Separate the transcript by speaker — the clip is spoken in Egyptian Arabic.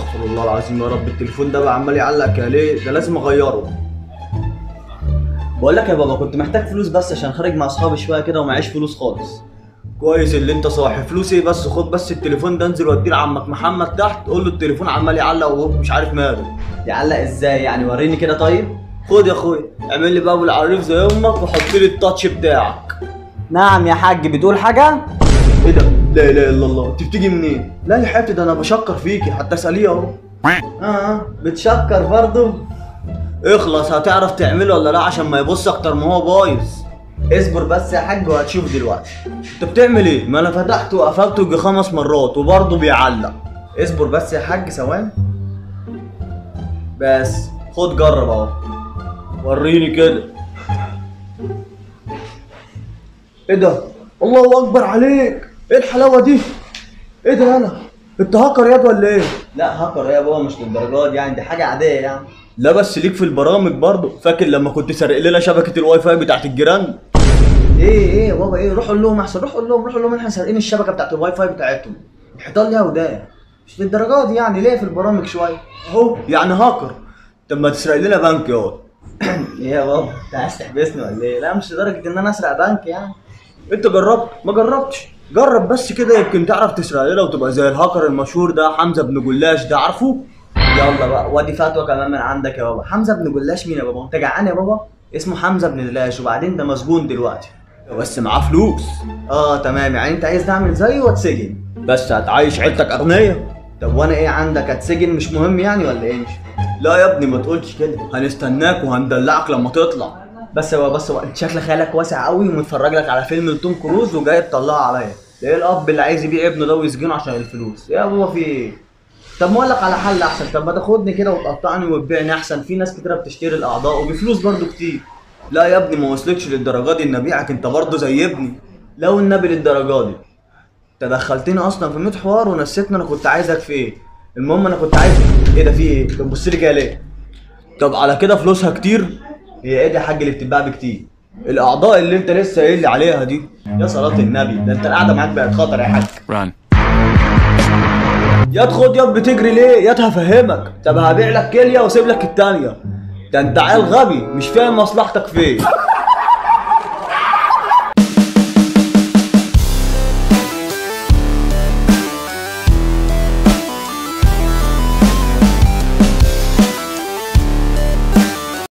Speaker 1: استغفر الله العظيم يا رب التليفون ده بقى عمال يعلق يا ليه ده لازم اغيره
Speaker 2: بقول لك يا بابا كنت محتاج فلوس بس عشان خارج مع اصحابي شويه كده ومعيش فلوس خالص
Speaker 1: كويس اللي انت صاحي فلوس ايه بس خد بس التليفون ده انزل وديه لعمك محمد تحت قول له التليفون عمال يعلق وهو مش عارف ماله
Speaker 2: يعلق ازاي يعني وريني كده طيب
Speaker 1: خد يا اخويا اعمل لي بقى ابو العريف زي امك وحط لي التاتش بتاعك
Speaker 2: نعم يا حاج بتقول حاجه
Speaker 1: ايه ده لا اله الا الله انت بتيجي منين لا يا حبيبتي ده انا بشكر فيكي حتى اساليه اهو
Speaker 2: اه بتشكر برضو
Speaker 1: اخلص هتعرف تعمله ولا لا عشان ما يبص اكتر ما هو بايظ
Speaker 2: اصبر بس يا حاج وهتشوف دلوقتي
Speaker 1: انت بتعمل ايه ما انا فتحته وقفلته يجي خمس مرات وبرضه بيعلق
Speaker 2: اصبر بس يا حاج ثواني
Speaker 1: بس خد جرب اهو وريني كده ايه ده الله اكبر عليك ايه الحلاوه دي ايه ده انا انت هاكر ياد ولا ايه
Speaker 2: لا هاكر يا بابا مش للدرجات دي يعني دي حاجه عاديه يعني
Speaker 1: لا بس ليك في البرامج برضه فاكر لما كنت سارق لنا شبكه الواي فاي بتاعت الجيران
Speaker 2: ايه ايه يا بابا ايه روح قول لهم احسن روح قول لهم روح قول لهم احنا سارقين الشبكه بتاعت الواي فاي بتاعتهم الحيطان ليها ودان مش للدرجات دي يعني ليه في البرامج شويه
Speaker 1: اهو يعني هاكر طب ما تسرق لنا بنك يا
Speaker 2: ايه يا بابا انت عايز تحبسني ولا ايه لا مش لدرجه ان انا اسرق بنك يعني
Speaker 1: انت جربت ما جربتش جرب بس كده يمكن تعرف تسرق لنا وتبقى زي الهاكر المشهور ده حمزه بن جلاش ده عارفه
Speaker 2: يلا بقى وادي فتوى كمان من عندك يا بابا حمزه بن جلاش مين يا بابا انت جعان يا بابا اسمه حمزه بن جلاش وبعدين ده مسجون دلوقتي
Speaker 1: بس معاه فلوس
Speaker 2: اه تمام يعني انت عايز تعمل زيه واتسجن
Speaker 1: بس هتعيش عيلتك اغنياء
Speaker 2: طب وانا ايه عندك اتسجن مش مهم يعني ولا ايه مش
Speaker 1: لا يا ابني ما تقولش كده هنستناك وهندلعك لما تطلع
Speaker 2: بس هو بس هو انت شكل خيالك واسع قوي ومتفرج لك على فيلم لتوم كروز وجاي تطلعه عليا ده ايه الاب اللي عايز يبيع ابنه ده ويسجنه عشان الفلوس يا بابا في ايه طب ما اقول لك على حل احسن طب ما تاخدني كده وتقطعني وتبيعني احسن في ناس كتيره بتشتري الاعضاء وبفلوس برضو كتير
Speaker 1: لا يا ابني ما وصلتش للدرجه دي ان ابيعك انت برضه زي ابني
Speaker 2: لو النبي للدرجه دي
Speaker 1: انت دخلتني اصلا في 100 حوار ونسيتني انا كنت عايزك في ايه المهم انا كنت عايز ايه ده في ايه طب بص لي كده ليه طب على كده فلوسها كتير
Speaker 2: هي ايه دي يا حاج اللي بتتباع بكتير
Speaker 1: الاعضاء اللي انت لسه قايل لي عليها دي
Speaker 2: يا صلاه النبي ده انت القعده معاك بقت خطر يا حاج
Speaker 3: Run.
Speaker 1: يا خد يا بتجري ليه يا هفهمك طب هبيع لك كليه واسيب لك التانيه ده انت عيل غبي مش فاهم مصلحتك فين